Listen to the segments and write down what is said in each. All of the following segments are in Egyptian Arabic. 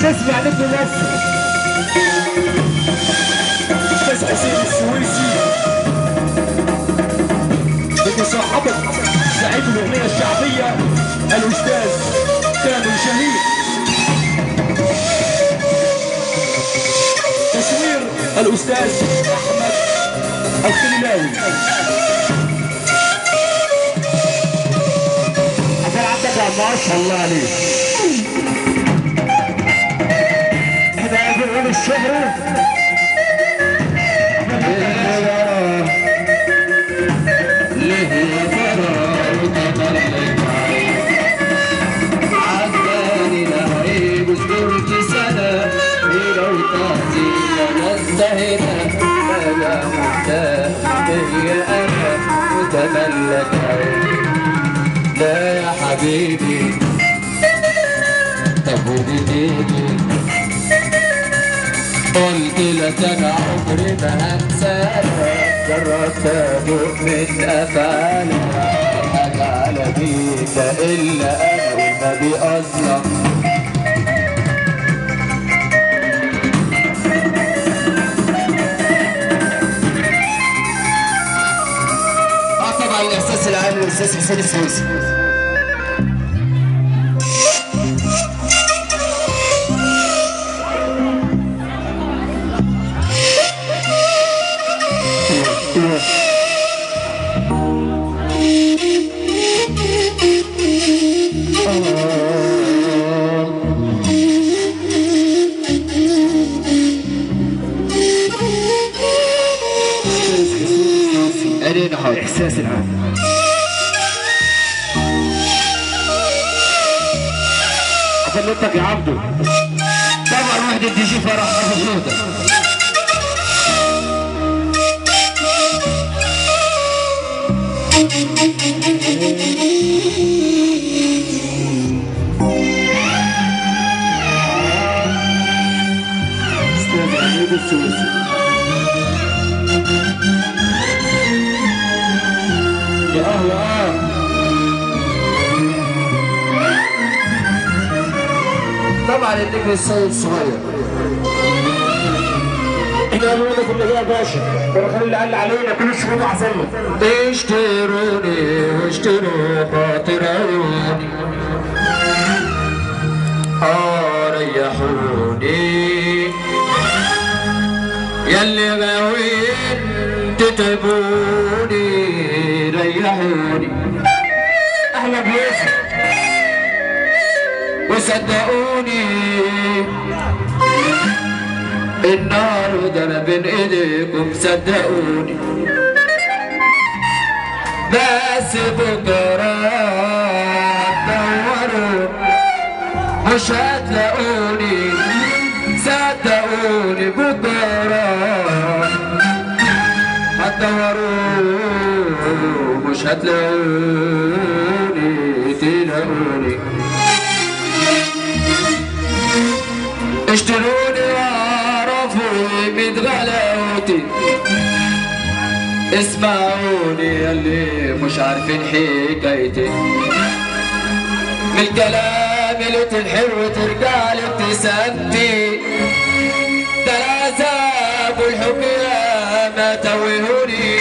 تسمع نجم مصر استاذ حسين السويسي بمصاحبة زعيم الأغنية الشعبية الأستاذ كامل شهيد تصوير الأستاذ أحمد الخليلاوي عشان عندك يا ما شاء الله عليك كده يا جمهور الشهر عجباني لهيب صبرت سنة لو تعزينا نستهنا أنا مهتم هي أنا متملك لا يا حبيبي طب وديني قلت لك انا عمري ما هنساك جربت ادوق من افعالك حاجه على بيك الا انا والنبي اصلا اه طبعا الاحساس العام للاستاذ حسين السويسي ادينا حاضر احساس العام اكلمتك يا عبدو طبعا وحدة دي جي فرح مبسوطة استاذ عميد السويسي يا قهوة اه طبعا النجم السيد صغير احنا قالوا لنا كنا جايه باشا كنا خلي اللي قال علينا كل الشروط حصل له اشتروني واشتروا خاطر عيوني اه ريحوني ياللي غاويين تتعبوني ريحوني احنا بيوسف وصدقوني النار ده بين ايديكم صدقوني بس بكرة دوروا مش هتلاقوني صدقوني بكرة هتدوروا مش هتلاقوني تلاقوني اشتروني واعرفوا قيمة غلاوتي اسمعوني اللي مش عارفين حكايتي من الكلام اللي الحلو ترجع لابتسامتي ده العذاب والحب يا ما توهوني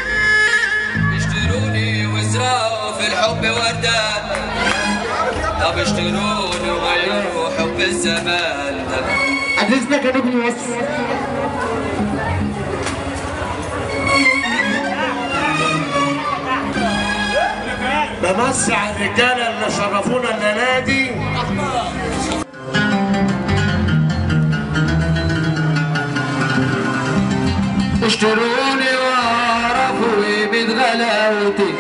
اشتروني وازرعوا في الحب وردة طب اشتروني وغيروا حب الزمان ده عزيزنا كان ابن مصر بمسي على الرجاله اللي شرفونا الليله دي اشتروني واعرفوا قيمة غلاوتي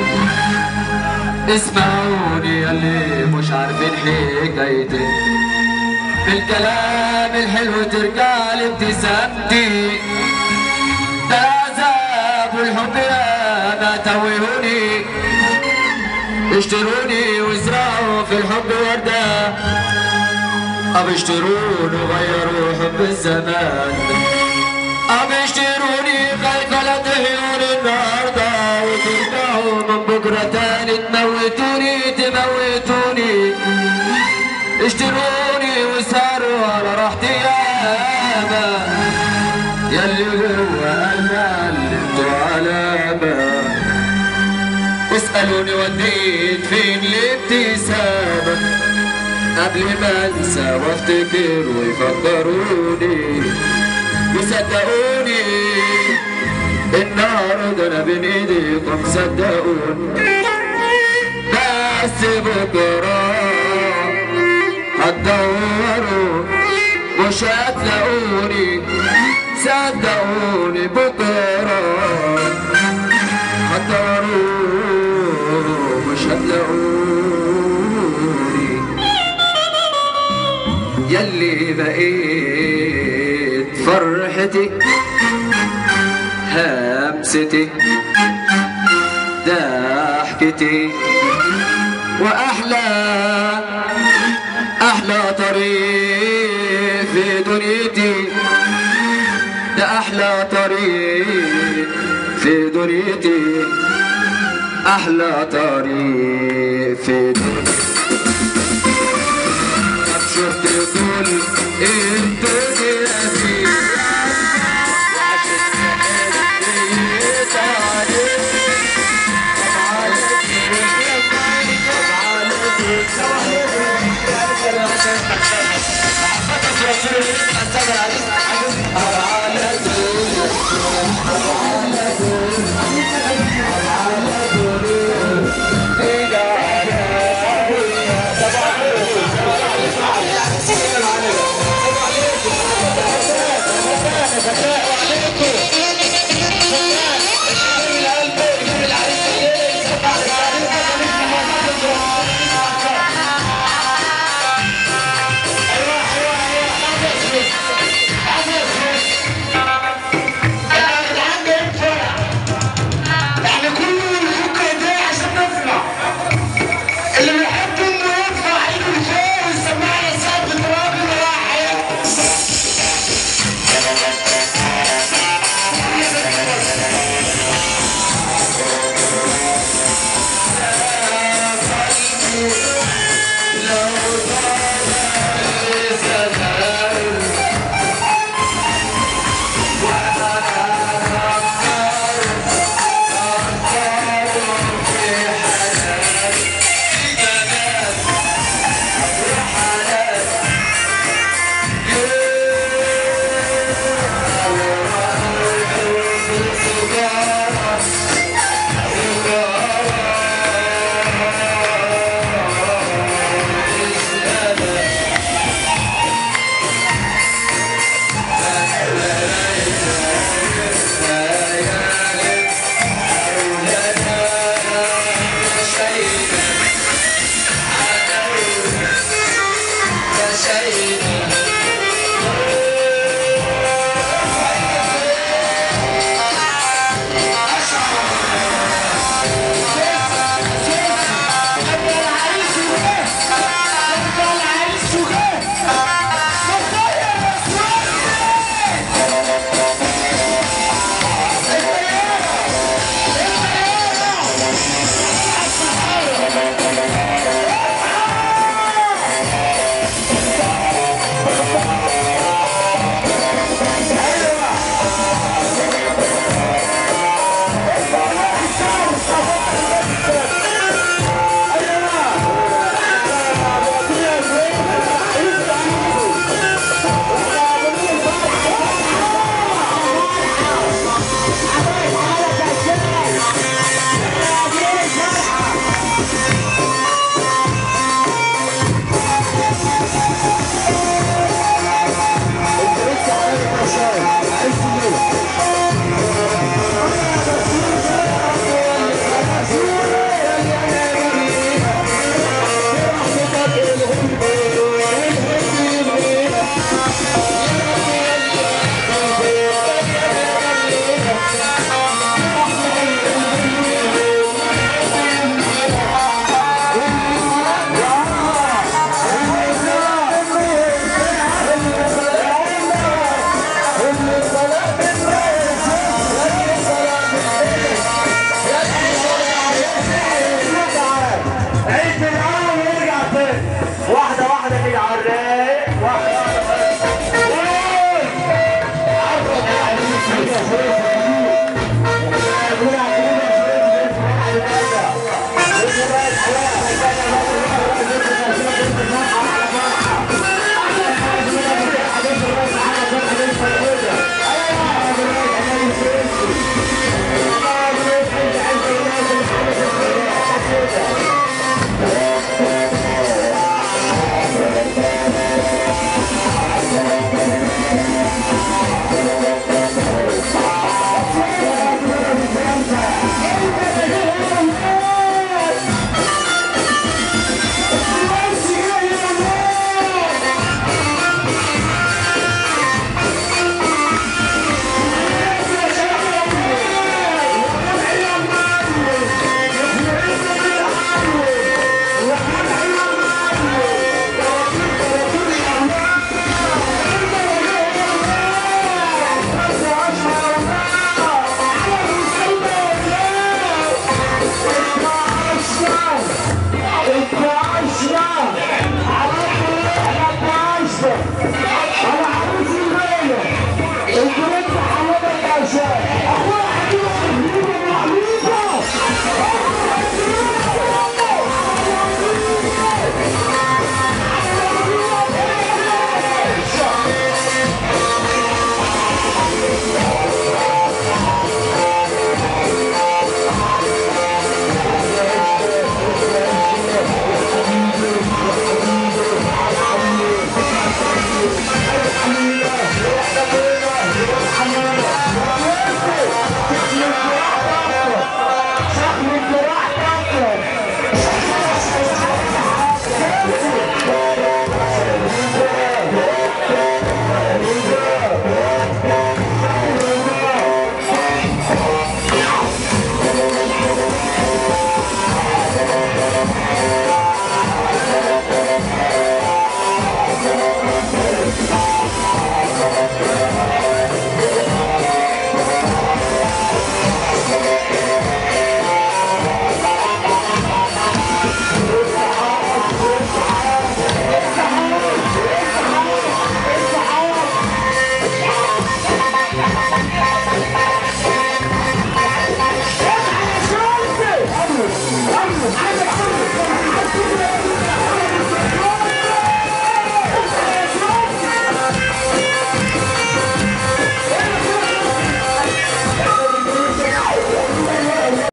اسمعوني اللي مش عارفين حكايتي بالكلام الحلو ترجع لابتسامتي ده العذاب والحب يا ما توهوني اشتروني وازرعوا في الحب وردة أب اشتروني وغيروا حب الزمان أب اشتروني خلخلة عيون النهاردة وترجعوا من بكرة تاني تموتوني تموتوني اشتروني وسهروا على يلي جوا قلبي علمته على بال واسألوني وديت فين الابتسامة قبل ما انسى وافتكر ويفكروني وصدقوني النهارده انا بين ايديكم صدقوني بس بكره هتدوروا مش هتلاقوني صدقوني بكره هتدوروا مش هتلاقوني يلي بقيت فرحتي همستي ضحكتي واحلى احلى طريق في دنيتي ده احلى طريق في دنيتي احلى طريق في دنيتي